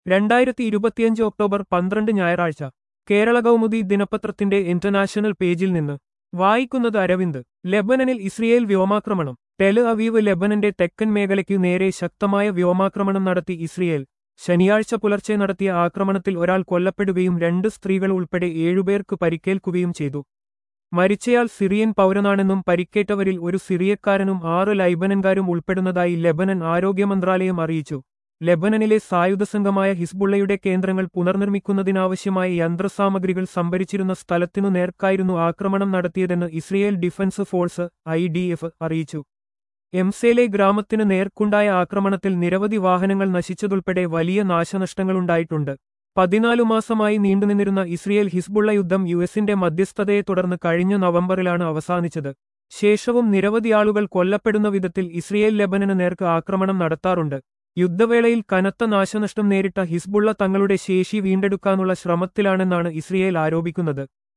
രണ്ടായിരത്തി ഇരുപത്തിയഞ്ച് ഒക്ടോബർ പന്ത്രണ്ട് ഞായറാഴ്ച കേരള കൗമുദി ദിനപത്രത്തിന്റെ ഇന്റർനാഷണൽ പേജിൽ നിന്ന് വായിക്കുന്നത് അരവിന്ദ് ലെബനനിൽ ഇസ്രയേൽ വ്യോമാക്രമണം ടെൽ അവീവ് ലെബനന്റെ തെക്കൻ മേഖലയ്ക്കു നേരെ ശക്തമായ വ്യോമാക്രമണം നടത്തി ഇസ്രയേൽ ശനിയാഴ്ച പുലർച്ചെ നടത്തിയ ആക്രമണത്തിൽ ഒരാൾ കൊല്ലപ്പെടുകയും രണ്ട് സ്ത്രീകൾ ഉൾപ്പെടെ ഏഴുപേർക്ക് പരിക്കേൽക്കുകയും ചെയ്തു മരിച്ചയാൾ സിറിയൻ പൗരനാണെന്നും പരിക്കേറ്റവരിൽ ഒരു സിറിയക്കാരനും ആറ് ലൈബനൻകാരും ഉൾപ്പെടുന്നതായി ലെബനൻ ആരോഗ്യ മന്ത്രാലയം അറിയിച്ചു ലെബനനിലെ സായുധ സംഘമായ ഹിസ്ബുള്ളയുടെ കേന്ദ്രങ്ങൾ പുനർനിർമ്മിക്കുന്നതിനാവശ്യമായ യന്ത്രസാമഗ്രികൾ സംഭരിച്ചിരുന്ന സ്ഥലത്തിനു നേർക്കായിരുന്നു ആക്രമണം നടത്തിയതെന്ന് ഇസ്രയേൽ ഡിഫൻസ് ഫോഴ്സ് ഐ അറിയിച്ചു എംസേലെ ഗ്രാമത്തിന് നേർക്കുണ്ടായ ആക്രമണത്തിൽ നിരവധി വാഹനങ്ങൾ നശിച്ചതുൾപ്പെടെ വലിയ നാശനഷ്ടങ്ങളുണ്ടായിട്ടുണ്ട് പതിനാലു മാസമായി നീണ്ടുനിന്നിരുന്ന ഇസ്രയേൽ ഹിസ്ബുള്ള യുദ്ധം യുഎസിന്റെ മധ്യസ്ഥതയെ തുടർന്ന് കഴിഞ്ഞ നവംബറിലാണ് അവസാനിച്ചത് ശേഷവും നിരവധി ആളുകൾ കൊല്ലപ്പെടുന്ന വിധത്തിൽ ഇസ്രയേൽ ലെബനന് നേർക്ക് ആക്രമണം നടത്താറുണ്ട് യുദ്ധവേളയിൽ കനത്ത നാശനഷ്ടം നേരിട്ട ഹിസ്ബുള്ള തങ്ങളുടെ ശേഷി വീണ്ടെടുക്കാനുള്ള ശ്രമത്തിലാണെന്നാണ് ഇസ്രയേൽ ആരോപിക്കുന്നത്